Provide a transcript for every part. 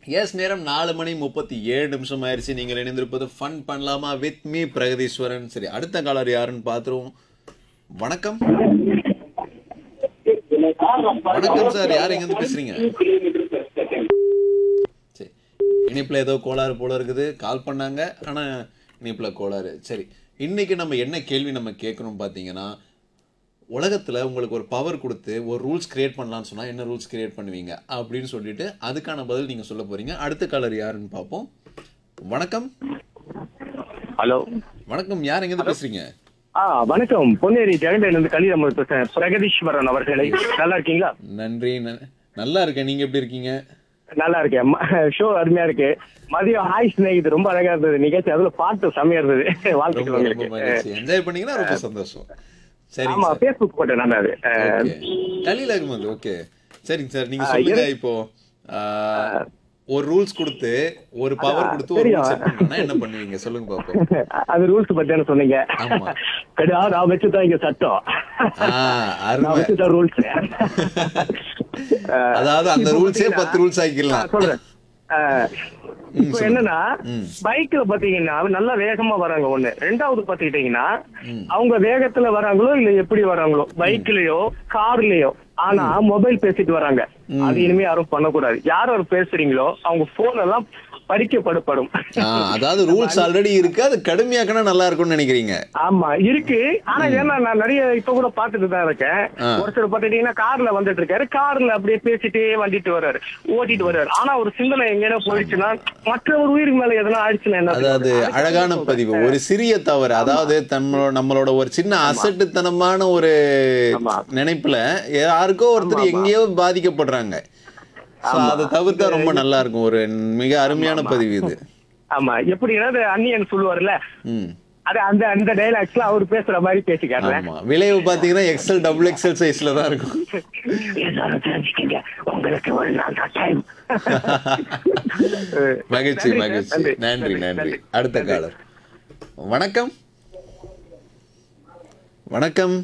S நேரம் நாலு மணி முப்பத்தி ஏழு நிமிஷம் ஆயிடுச்சு நீங்கள் இணைந்திருப்பது ஃபன் பண்ணலாமா வித் மீ பிரகதீஸ்வரன் சரி அடுத்த காலர் யாருன்னு பார்த்துருவோம் வணக்கம் வணக்கம் சார் யார் எங்கேருந்து பேசுறீங்க சரி இணைப்பில் ஏதோ கோளாறு போல இருக்குது கால் பண்ணாங்க ஆனால் இணைப்பில் கோளாறு சரி இன்னைக்கு நம்ம என்ன கேள்வி நம்ம கேட்கணும் பார்த்தீங்கன்னா உலகத்தில் உங்களுக்கு ஒரு பவர் கொடுத்து ஒரு ரூல்ஸ் கிரியேட் பண்ணலாம்னு சொன்னால் என்ன ரூல்ஸ் கிரியேட் பண்ணுவீங்க அப்படின்னு சொல்லிட்டு அதுக்கான பதில் நீங்கள் சொல்ல போறீங்க அடுத்த காலர் யாருன்னு பார்ப்போம் வணக்கம் ஹலோ வணக்கம் யார் எங்கேருந்து பேசுறீங்க ஆ வணக்கம் பொன்னேரி ஜெகண்டன் இருந்து கலிதம் பேசுறேன் பிரகதீஸ்வரன் அவர்களை நல்லா இருக்கீங்களா நன்றி ந- நல்லா இருக்கேன் நீங்கள் எப்படி இருக்கீங்க நல்லா இருக்கேன் ஷோ அருமையா இருக்கு மதியம் ஹாய் ஸ்நேகிது ரொம்ப அழகா இருந்தது நிகழ்ச்சி அதுல பாட்டு செமையா இருந்தது ரொம்ப வாழ்த்துக்கள் ரொம்ப உங்களுக்கு மகிழ்ச்சி என்ஜாய் பண்ணீங்கன்னா ரொம்ப சந்தோஷம் சரிங்க ஆமா சார் பேஸ்புக் போட்டேன் நான் அது ஓகே கலீல் அகமது ஓகே சரிங்க சார் நீங்க ஆ, சொல்லுங்க இரு- இப்போ ஆ, ஒரு ரூல்ஸ் கொடுத்து ஒரு பவர் கொடுத்து ஒரு தெரியும். ரூல்ஸ் செட் பண்ணா என்ன பண்ணுவீங்க சொல்லுங்க பாப்போம் அது ரூல்ஸ் பத்தி சொன்னீங்க ஆமா. கடா நான் வச்சுதான் இங்க சட்டம் ஆ, நான் அருமை வச்சுதான் ரூல்ஸ் அதாவது அந்த ரூல்ஸே பத்து ரூல்ஸ் ஆக்கிடலாம் சொல்றேன் அஹ், இப்போ சொல்லுங்க. என்னன்னா ம். பைக்ல பாத்தீங்கன்னா நல்லா வேகமா வராங்க ஒண்ணு ரெண்டாவது பாத்துக்கிட்டீங்கன்னா அவங்க வேகத்துல வராங்களோ இல்ல எப்படி வராங்களோ பைக்லயோ கார்லயோ ஆனா மொபைல் பேசிட்டு வராங்க அது இனிமே யாரும் பண்ணக்கூடாது யார் யார் பேசுறீங்களோ அவங்க போன் எல்லாம் பறிக்கப்படப்படும் ஆ, அதாவது ரூல்ஸ் ஆல்ரெடி இருக்கு அது கடுமையாக்கினா நல்லா இருக்கும்னு நினைக்கிறீங்க ஆமா இருக்கு ஆனா ஏன்னா நான் நிறைய இப்ப கூட பாத்துட்டு தான் இருக்கேன் ஆ. ஒருத்தர் பாத்துட்டீங்கன்னா கார்ல வந்துட்டு இருக்காரு கார்ல அப்படியே பேசிட்டே வந்துட்டு வர்றாரு ஓட்டிட்டு வர்றாரு ஆனா ஒரு சிந்தனை எங்கேயா போயிடுச்சுன்னா மற்ற ஒரு உயிருக்கு மேல எதனா ஆயிடுச்சுன்னா என்ன அதாவது செய்வது? அழகான பதிவு ஒரு சிறிய தவறு அதாவது தன்னோட நம்மளோட ஒரு சின்ன அசட்டுத்தனமான ஒரு ஆமா. நினைப்புல யாருக்கோ ஒருத்தர் எங்கேயோ பாதிக்கப்படுறாங்க So, அதை தவிர்த்தா ரொம்ப நல்லா இருக்கும் ஒரு மிக அருமையான பதிவு இது ஆமா எப்படி என்னது அண்ணியன் சொல்லுவார்ல ம் அது அந்த அந்த டைலாக்ஸ்ல அவர் பேசுற மாதிரி பேசிக்காருல ஆமா விளைவு பாத்தீங்கன்னா எக்ஸல் டபுள் எக்ஸல் சைஸ்ல தான் இருக்கும் எல்லாரும் தெரிஞ்சுக்கங்க உங்களுக்கு ஒரு நாள் தான் டைம் மகிழ்ச்சி நன்றி, மகிழ்ச்சி நன்றி, நன்றி நன்றி, நன்றி நன்றி. அடுத்த காலர் வணக்கம் வணக்கம்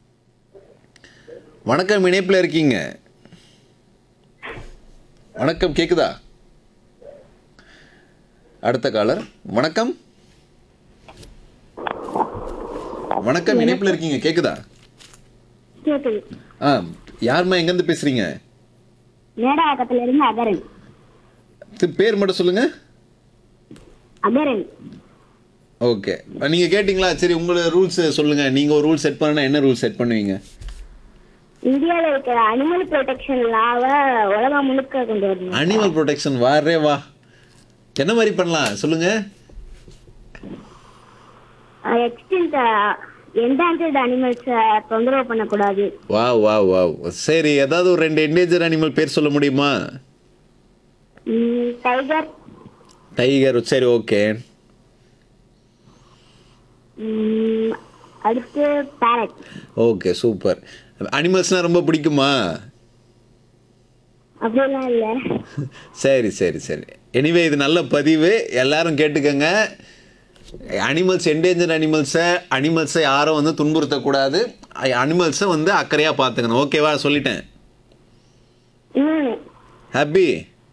வணக்கம் இணைப்புல இருக்கீங்க வணக்கம் கேக்குதா அடுத்த காலர் வணக்கம் வணக்கம் இணைப்புல இருக்கீங்க கேக்குதா கேக்குது ஆ யாரும்மா எங்கேருந்து பேசுறீங்க மேடாக்கத்துல இருந்து அகரன் தி- பேர் மட்டும் சொல்லுங்க அகரன் ஓகே நீங்க கேட்டிங்களா சரி உங்களோட ரூல்ஸ் சொல்லுங்க நீங்க ஒரு ரூல் செட் பண்ணா என்ன ரூல் செட் பண்ணுவீங்க இந்தியால இருக்கிற அனிமல் ப்ரொடெக்ஷன் லாவ உலகம் முழுக்க கொண்டு வரணும் அனிமல் ப்ரொடெக்ஷன் வாரே வா என்ன மாதிரி பண்ணலாம் சொல்லுங்க எக்ஸ்டென்ட் என்டான்ஜர்ட் அனிமல்ஸ் தொந்தரவு பண்ணக்கூடாது வா வா வா சரி ஏதாவது ஒரு ரெண்டு என்டேஞ்சர் அனிமல் பேர் சொல்ல முடியுமா டைகர் டைகர் சரி ஓகே அடுத்து பேரட் ஓகே சூப்பர் அனிமல்ஸ்னால் ரொம்ப பிடிக்குமா அப்படியெல்லாம் இல்ல சரி சரி சரி எனிவே இது நல்ல பதிவு எல்லாரும் கேட்டுக்கங்க அனிமல்ஸ் என்டேஞ்சர் அனிமல்ஸை அனிமல்ஸை யாரும் வந்து துன்புறுத்தக்கூடாது அனிமல்ஸை வந்து அக்கறையாக பார்த்துக்கணும் ஓகேவா சொல்லிட்டேன் இன்னொன்னு ஹாப்பி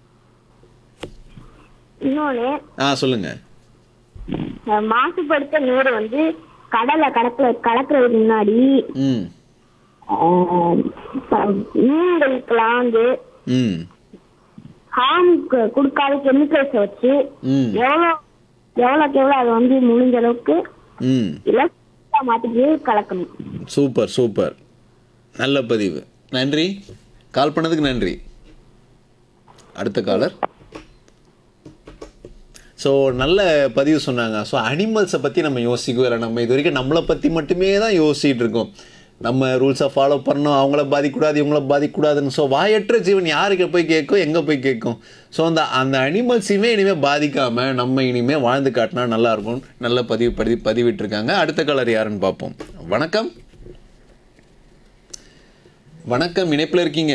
இன்னொன்னு ஆ சொல்லுங்க அஹ், மாசுபடுத்த நீர் வந்து கடலை கலக்குற கலக்குறதுக்கு முன்னாடி ம் அஹ், ப- மீன்களுக்கெல்லாம் வந்து ம் ஹார்ம் கொடுக்காத கெமிக்கல்ஸ் வச்சு ம் எவ்வளோ எவ்வளோக்கு எவ்வளோ அதை வந்து முடிஞ்ச அளவுக்கு ம் இலக்கா மாத்திட்டு கலக்கணும் சூப்பர் சூப்பர் நல்ல பதிவு நன்றி கால் பண்ணதுக்கு நன்றி அடுத்த காலர் ஸோ நல்ல பதிவு சொன்னாங்க ஸோ அனிமல்ஸை பற்றி நம்ம யோசிக்கவே இல்லை நம்ம இது வரைக்கும் நம்மளை பற்றி மட்டுமே தான் யோசிச்சுட்டு இருக்கோம் நம்ம ரூல்ஸை ஃபாலோ பண்ணணும் அவங்கள பாதிக்கக்கூடாது இவங்கள பாதிக்கக்கூடாதுன்னு ஸோ வாயற்ற ஜீவன் யாருக்கு போய் கேட்கும் எங்கே போய் கேட்கும் ஸோ அந்த அந்த அனிமல்ஸையுமே இனிமேல் பாதிக்காமல் நம்ம இனிமேல் வாழ்ந்து காட்டினா நல்லா இருக்கும் நல்ல பதிவு பதி பதிவிட்டிருக்காங்க அடுத்த கலர் யாருன்னு பார்ப்போம் வணக்கம் வணக்கம் இணைப்பில் இருக்கீங்க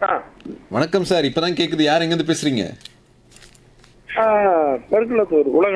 வணக்கம் சார் இப்பதான் கேக்குது யார் எங்கேருந்து பேசுறீங்க பெருக்குளத்தூர் உலக